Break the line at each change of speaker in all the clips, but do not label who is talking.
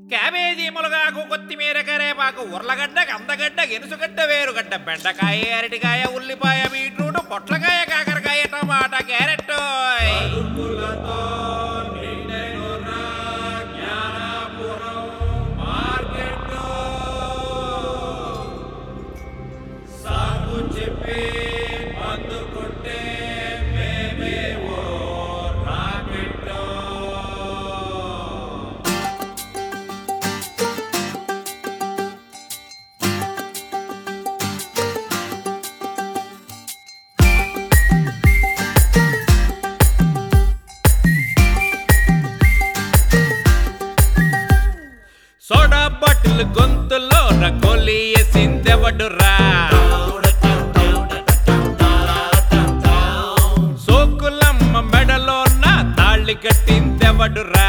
Cabbage ములగాకు కొత్తిమీర కరేపాకు ఉర్లగడ్డ కందగడ్డ గెనుసుగడ్డ వేరుగడ్డ బెండకాయ అరటికాయ ఉల్లిపాయ బీట్రూట్ పొట్లకాయ కాకరకాయ టమాటా క్యారెట్ సోడా బాటిల్ గొంతులో రకోలి ఎసిందెవడురా సోకులమ్మ మెడలో నా తాళి కట్టిందెవడురా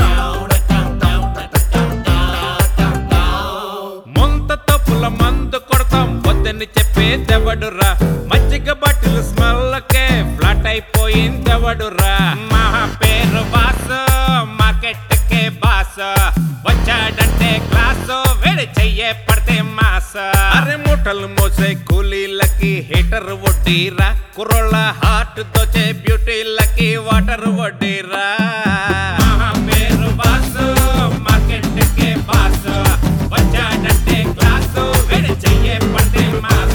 ముంత తప్పుల మందు కొడతాం వద్దని చెప్పేదెవడురా మజ్జిగ బాటిల్ స్మెల్లకే ఫ్లాట్ అయిపోయిందెవడురా మా పేరు బాసు మార్కెట్కే బాసు వచ్చాడంటే క్లాసు వేడి చెయ్యే పడితే మాస అరే మూటలు మోసే కూలీలకి హీటర్ వడ్డీరా కుర్రోళ్ళ హార్ట్ దోచే బ్యూటీలకి వాటర్ వడ్డీరా మా పేరు బాసు మార్కెట్కే బాసు వచ్చాడంటే క్లాసు వేడి చెయ్యే పడితే మాస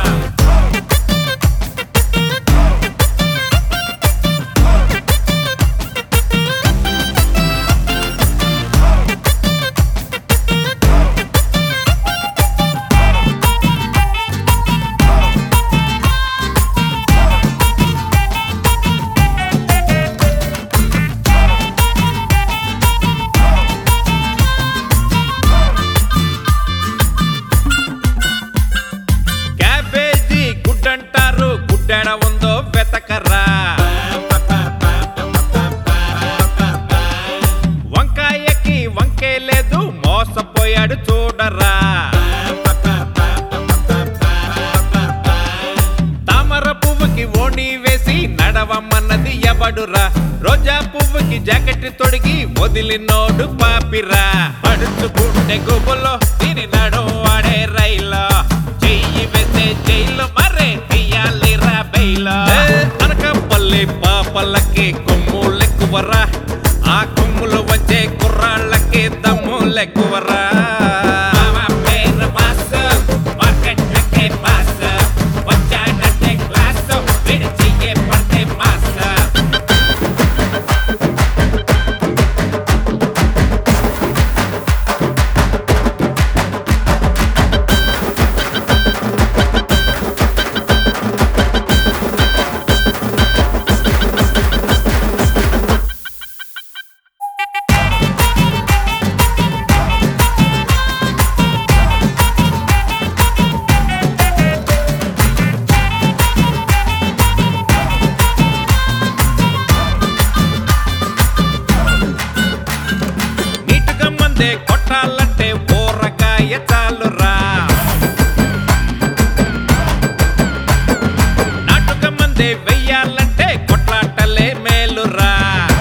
క్యాబేజీ గుడ్డంటారు గుడ్డెడ ఉందో వెతకరా వంకాయకి వంకే లేదు మోసపోయాడు చూడరా తామర పువ్వుకి ఓణి వేసి నడవమన్నది ఎవడురా రోజా పువ్వుకి జాకెట్ తొడిగి వదిలినోడు పాపిరా పడుచుకుంటే గుబులో దీని నడు వాడే రైలో చెయ్యి వేసే జైలు మరే తీయాలిరా బెయిలో అనకపల్లి పాపలకి కొమ్ములెక్కువరా ఆ కొమ్ములు వచ్చే కుర్రాళ్ళకి దమ్ములెక్కువరా మా పేరు బాసు, మార్కెట్లకే బాసు. వచ్చాడంటే క్లాసు, వీడి చెయ్యే పడితే మాసు. నీటుగా మందే కొట్టాలంటే ఊరగాయ చాలురా నాటుగా మందే వెయ్యాలంటే కొట్లాటలే మేలురా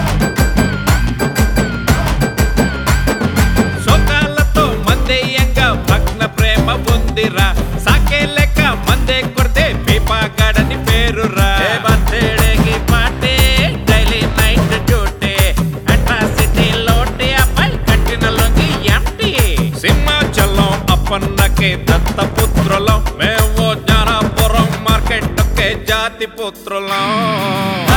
సోకాలతో మందేయంగా భగ్న ప్రేమ ఉందిరా సాకే లెక్క మందే కొడితే పీపాగాడని పేరురా బర్త్డేకి party daily night duty atrocity లోటి అబ్బాయి కట్టిన లొంగి ఎంటీ సింహాచలం అప్పన్నకే దత్తపుత్రులం మేము జ్ఞానాపురం మార్కెట్కే జాతి పుత్రులం